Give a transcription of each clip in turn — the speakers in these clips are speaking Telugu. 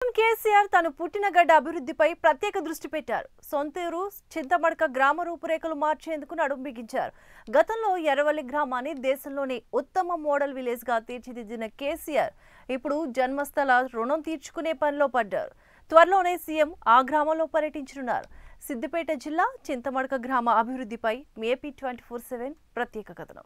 సీఎం కేసీఆర్ తను పుట్టిన గడ్డ అభివృద్ధిపై ప్రత్యేక దృష్టి పెట్టారు సొంతూరు చింతమడక గ్రామ రూపురేఖలు మార్చేందుకు నడుం బిగించారు గతంలో ఎర్రవల్లి గ్రామాన్ని దేశంలోని ఉత్తమ మోడల్ విలేజ్ గా తీర్చిదిద్దిన కేసీఆర్ ఇప్పుడు జన్మస్థల రుణం తీర్చుకునే పనిలో పడ్డారు త్వరలోనే సీఎం ఆ గ్రామంలో పర్యటించనున్నారు సిద్దిపేట జిల్లా చింతమడక గ్రామ అభివృద్ధిపై ఏపీ ట్వంటీ ఫోర్ సెవెన్ ప్రత్యేక కథనం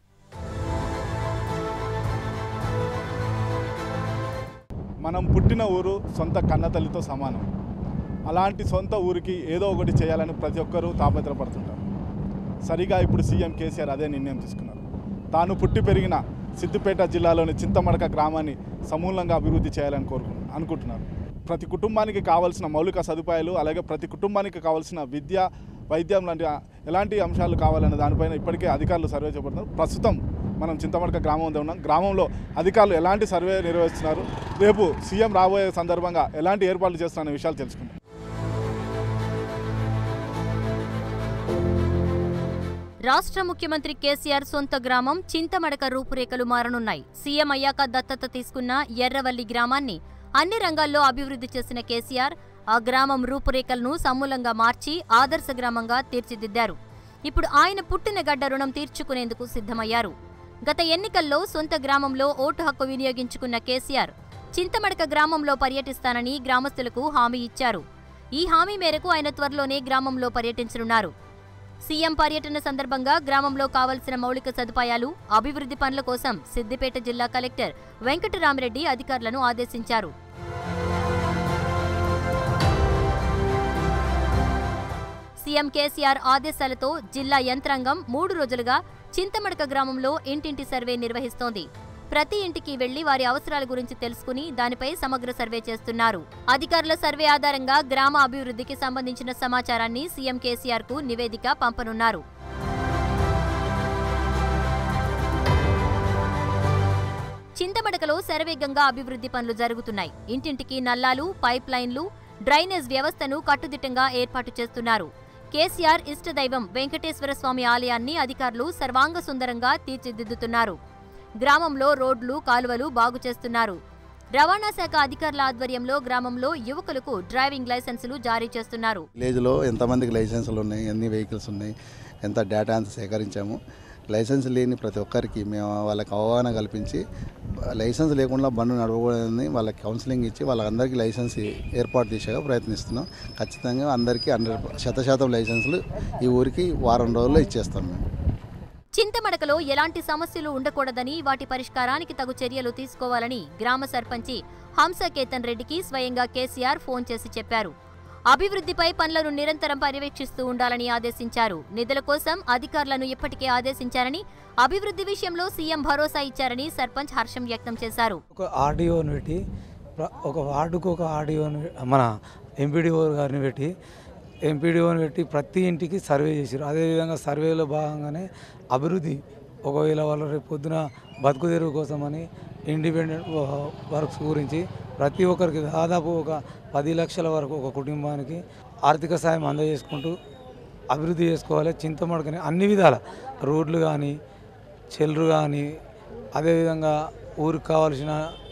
మనం పుట్టిన ఊరు సొంత కన్నతల్లితో సమానం అలాంటి సొంత ఊరికి ఏదో ఒకటి చేయాలని ప్రతి ఒక్కరూ తాపత్రపడుతుంటారు సరిగా ఇప్పుడు సీఎం కేసీఆర్ అదే నిర్ణయం తీసుకున్నారు తాను పుట్టి పెరిగిన సిద్దిపేట జిల్లాలోని చింతమడక గ్రామాన్ని సమూలంగా అభివృద్ధి చేయాలని కోరుకు అనుకుంటున్నారు ప్రతి కుటుంబానికి కావాల్సిన మౌలిక సదుపాయాలు అలాగే ప్రతి కుటుంబానికి కావాల్సిన విద్య వైద్యం లాంటి ఎలాంటి అంశాలు కావాలనే దానిపైన ఇప్పటికే అధికారులు సర్వే చేపడుతున్నారు ప్రస్తుతం మనం చింతమడక గ్రామం వద్ద ఉన్నాం గ్రామంలో అధికారులు ఎలాంటి సర్వే నిర్వహిస్తున్నారు రేపు సీఎం రాబోయే సందర్భంగా ఎలాంటి ఏర్పాట్లు చేస్తున్న విషయాలు తెలుసుకుందాం రాష్ట్ర ముఖ్యమంత్రి కేసీఆర్ సొంత గ్రామం చింతమడక రూపురేఖలు మారనున్నాయి సీఎం అయ్యాక దత్తత తీసుకున్న ఎర్రవల్లి గ్రామాన్ని అన్ని రంగాల్లో అభివృద్ధి చేసిన కేసీఆర్ ఆ గ్రామం రూపురేఖలను సమూలంగా మార్చి ఆదర్శ గ్రామంగా తీర్చిదిద్దారు ఇప్పుడు ఆయన పుట్టిన గడ్డ రుణం తీర్చుకునేందుకు సిద్ధమయ్యారు గత ఎన్నికల్లో సొంత గ్రామంలో ఓటు హక్కు వినియోగించుకున్న కేసీఆర్ చింతమడక గ్రామంలో పర్యటిస్తానని గ్రామస్తులకు హామీ ఇచ్చారు ఈ హామీ మేరకు ఆయన త్వరలోనే గ్రామంలో పర్యటించనున్నారు సీఎం పర్యటన సందర్భంగా గ్రామంలో కావలసిన మౌలిక సదుపాయాలు అభివృద్ధి పనుల కోసం సిద్దిపేట జిల్లా కలెక్టర్ వెంకటరామరెడ్డి అధికారులను ఆదేశించారు సీఎం కేసీఆర్ ఆదేశాలతో జిల్లా యంత్రాంగం మూడు రోజులుగా చింతమడక గ్రామంలో ఇంటింటి సర్వే నిర్వహిస్తోంది ప్రతి ఇంటికి వెళ్లి వారి అవసరాల గురించి తెలుసుకుని దానిపై సమగ్ర సర్వే చేస్తున్నారు అధికారుల సర్వే ఆధారంగా గ్రామ అభివృద్ధికి సంబంధించిన సమాచారాన్ని సీఎం కేసీఆర్ కు నివేదిక పంపనున్నారు చింతమడకలో శరవేగంగా అభివృద్ధి పనులు జరుగుతున్నాయి ఇంటింటికి నల్లాలు పైప్ లైన్లు డ్రైనేజ్ వ్యవస్థను కట్టుదిట్టంగా ఏర్పాటు చేస్తున్నారు కేసీఆర్ ఇష్టదైవం వెంకటేశ్వర స్వామి ఆలయాన్ని అధికారులు సర్వాంగ సుందరంగా తీర్చిదిద్దుతున్నారు గ్రామంలో రోడ్లు కాలువలు బాగు చేస్తున్నారు రవాణా శాఖ అధికారుల ఆధ్వర్యంలో గ్రామంలో యువకులకు డ్రైవింగ్ లైసెన్సులు జారీ చేస్తున్నారు విలేజ్లో ఎంతమందికి లైసెన్సులు ఉన్నాయి ఎన్ని వెహికల్స్ ఉన్నాయి ఎంత డేటా అంత సేకరించాము లైసెన్స్ లేని ప్రతి ఒక్కరికి మేము వాళ్ళకి అవగాహన కల్పించి లైసెన్స్ లేకుండా బండి నడవకూడదని వాళ్ళకి కౌన్సిలింగ్ ఇచ్చి వాళ్ళందరికీ లైసెన్స్ ఏర్పాటు చేసేగా ప్రయత్నిస్తున్నాం ఖచ్చితంగా అందరికీ హండ్రెడ్ శతశాతం లైసెన్సులు ఈ ఊరికి వారం రోజుల్లో ఇచ్చేస్తాం మేము చింతమడకలో ఎలాంటి సమస్యలు ఉండకూడదని వాటి పరిష్కారానికి తగు చర్యలు తీసుకోవాలని గ్రామ సర్పంచి హంసకేతన్ రెడ్డికి స్వయంగా కేసీఆర్ ఫోన్ చేసి చెప్పారు అభివృద్ధిపై పనులను నిరంతరం పర్యవేక్షిస్తూ ఉండాలని ఆదేశించారు నిధుల కోసం అధికారులను ఇప్పటికే ఆదేశించారని అభివృద్ధి విషయంలో సీఎం భరోసా ఇచ్చారని సర్పంచ్ హర్షం వ్యక్తం చేశారు ఒక ఆర్డీఓని పెట్టి ప్ర- ఒక వార్డుకు ఒక ఆర్డీఓని మన ఎంపీడీఓ గారిని పెట్టి ఎంపీడీఓని పెట్టి ప్రతి ఇంటికి సర్వే చేశారు అదేవిధంగా సర్వేలో భాగంగానే అభివృద్ధి ఒకవేళ వాళ్ళు రేపు పొద్దున బతుకు తెరువు కోసమని ఇండిపెండెంట్ వర్క్స్ గురించి ప్రతి ఒక్కరికి దాదాపు ఒక పది లక్షల వరకు ఒక కుటుంబానికి ఆర్థిక సాయం అందజేసుకుంటూ అభివృద్ధి చేసుకోవాలి చింతమడకని అన్ని విధాల రోడ్లు కానీ చెల్లు కానీ అదేవిధంగా ఊరికి కావాల్సిన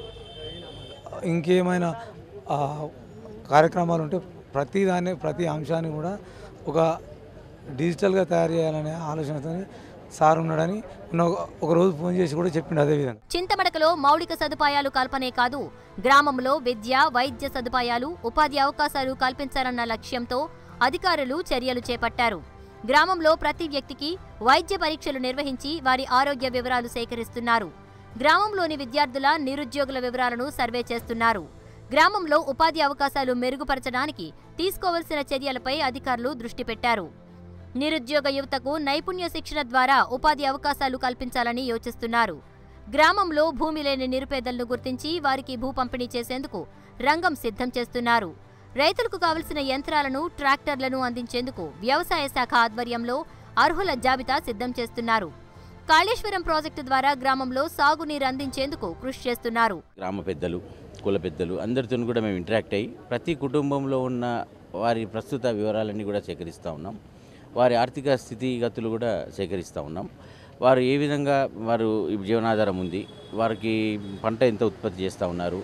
ఇంకేమైనా ఆ, కార్యక్రమాలు ఉంటే ప్రతి దాన్ని ప్రతి అంశాన్ని కూడా ఒక డిజిటల్గా తయారు చేయాలనే ఆలోచనతో సార్ ఉన్నాడని మొన్న ఒక- ఒక రోజు ఫోన్ చేసి కూడా చెప్పిండు అదేవిధంగా చింతమడకలో మౌలిక సదుపాయాలు కల్పనే కాదు గ్రామంలో విద్య వైద్య సదుపాయాలు ఉపాధి అవకాశాలు కల్పించాలన్న లక్ష్యంతో అధికారులు చర్యలు చేపట్టారు గ్రామంలో ప్రతి వ్యక్తికి వైద్య పరీక్షలు నిర్వహించి వారి ఆరోగ్య వివరాలు సేకరిస్తున్నారు గ్రామంలోని విద్యార్థుల నిరుద్యోగుల వివరాలను సర్వే చేస్తున్నారు గ్రామంలో ఉపాధి అవకాశాలు మెరుగుపరచడానికి తీసుకోవలసిన చర్యలపై అధికారులు దృష్టి పెట్టారు నిరుద్యోగ యువతకు నైపుణ్య శిక్షణ ద్వారా ఉపాధి అవకాశాలు కల్పించాలని యోచిస్తున్నారు గ్రామంలో భూమి లేని నిరుపేదలను గుర్తించి వారికి భూ పంపిణీ చేసేందుకు రంగం సిద్ధం చేస్తున్నారు రైతులకు కావలసిన యంత్రాలను ట్రాక్టర్లను అందించేందుకు వ్యవసాయ శాఖ ఆధ్వర్యంలో అర్హుల జాబితా సిద్ధం చేస్తున్నారు కాళేశ్వరం ప్రాజెక్టు ద్వారా గ్రామంలో సాగునీరు అందించేందుకు కృషి చేస్తున్నారు గ్రామ పెద్దలు కుల పెద్దలు అందరితో కూడా మేము ఇంటరాక్ట్ అయ్యి ప్రతి కుటుంబంలో ఉన్న వారి ప్రస్తుత వివరాలన్నీ కూడా సేకరిస్తూ ఉన్నాం వారి ఆర్థిక స్థితిగతులు కూడా సేకరిస్తూ ఉన్నాం వారు ఏ విధంగా వారు ఈ జీవనాధారం ఉంది వారికి పంట ఎంత ఉత్పత్తి చేస్తూ ఉన్నారు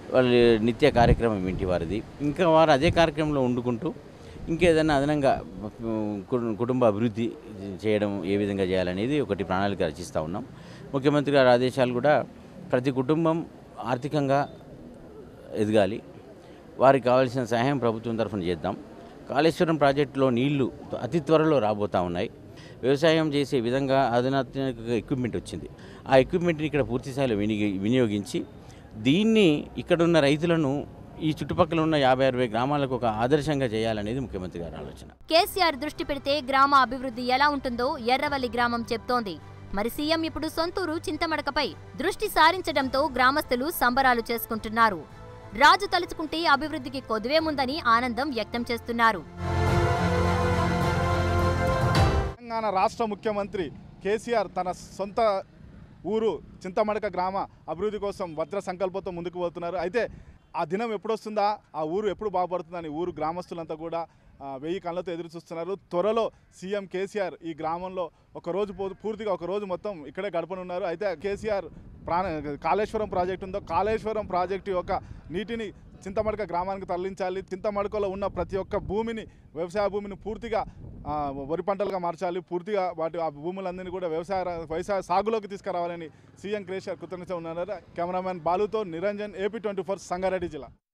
వాళ్ళ నిత్య కార్యక్రమం ఇంటి వారిది ఇంకా వారు అదే కార్యక్రమంలో వండుకుంటూ ఇంకేదైనా అదనంగా ఉమ్, కు- కుటుంబ అభివృద్ధి చేయడం ఏ విధంగా చేయాలనేది ఒకటి ప్రణాళిక రచిస్తూ ఉన్నాం ముఖ్యమంత్రి గారి ఆదేశాలు కూడా ప్రతి కుటుంబం ఆర్థికంగా ఎదగాలి వారికి కావాల్సిన సహాయం ప్రభుత్వం తరఫున చేద్దాం కాళేశ్వరం ప్రాజెక్టులో నీళ్లు అతి త్వరలో రాబోతూ ఉన్నాయి వ్యవసాయం చేసే విధంగా అధునాత్మక ఎక్విప్మెంట్ వచ్చింది ఆ ఎక్విప్మెంట్ని ఇక్కడ పూర్తి స్థాయిలో వినియోగి వినియోగించి దీన్ని ఇక్కడున్న రైతులను ఈ చుట్టుపక్కల ఉన్న యాభై అరవై గ్రామాలకు ఒక ఆదర్శంగా చేయాలనేది ముఖ్యమంత్రి గారి ఆలోచన కేసీఆర్ దృష్టి పెడితే గ్రామ అభివృద్ధి ఎలా ఉంటుందో ఎర్రవల్లి గ్రామం చెప్తోంది మరి సీఎం ఇప్పుడు సొంతూరు చింతమడకపై దృష్టి సారించడంతో గ్రామస్తులు సంబరాలు చేసుకుంటున్నారు రాజు తలుచుకుంటే అభివృద్ధికి కొదువేముందని ఆనందం వ్యక్తం చేస్తున్నారు తెలంగాణ రాష్ట్ర ముఖ్యమంత్రి కేసీఆర్ తన సొంత ఊరు చింతమడక గ్రామ అభివృద్ధి కోసం భద్ర సంకల్పంతో ముందుకు పోతున్నారు అయితే ఆ దినం ఎప్పుడు వస్తుందా ఆ ఊరు ఎప్పుడు బాగుపడుతుందని ఊరు గ్రామస్తులంతా కూడా ఆ, వెయ్యి కళ్ళతో ఎదురు చూస్తున్నారు త్వరలో సీఎం కేసీఆర్ ఈ గ్రామంలో ఒక రోజు పూ- పూర్తిగా ఒక రోజు మొత్తం ఇక్కడే గడపనున్నారు అయితే కేసీఆర్ ప్రాణ కాళేశ్వరం ప్రాజెక్టు ఉందో కాళేశ్వరం ప్రాజెక్టు యొక్క నీటిని చింతమడక గ్రామానికి తరలించాలి చింతమడకలో ఉన్న ప్రతి ఒక్క భూమిని వ్యవసాయ భూమిని పూర్తిగా ఆ, వరి పంటలుగా మార్చాలి పూర్తిగా వాటి ఆ భూములందరినీ కూడా వ్యవసాయ ర- వ్యవసాయ సాగులోకి తీసుకురావాలని సీఎం కేసీఆర్ కృతజ్ఞత ఉన్నారు కెమెరామెన్ బాలుతో Niranjan AP twenty four Sangareddy జిల్లా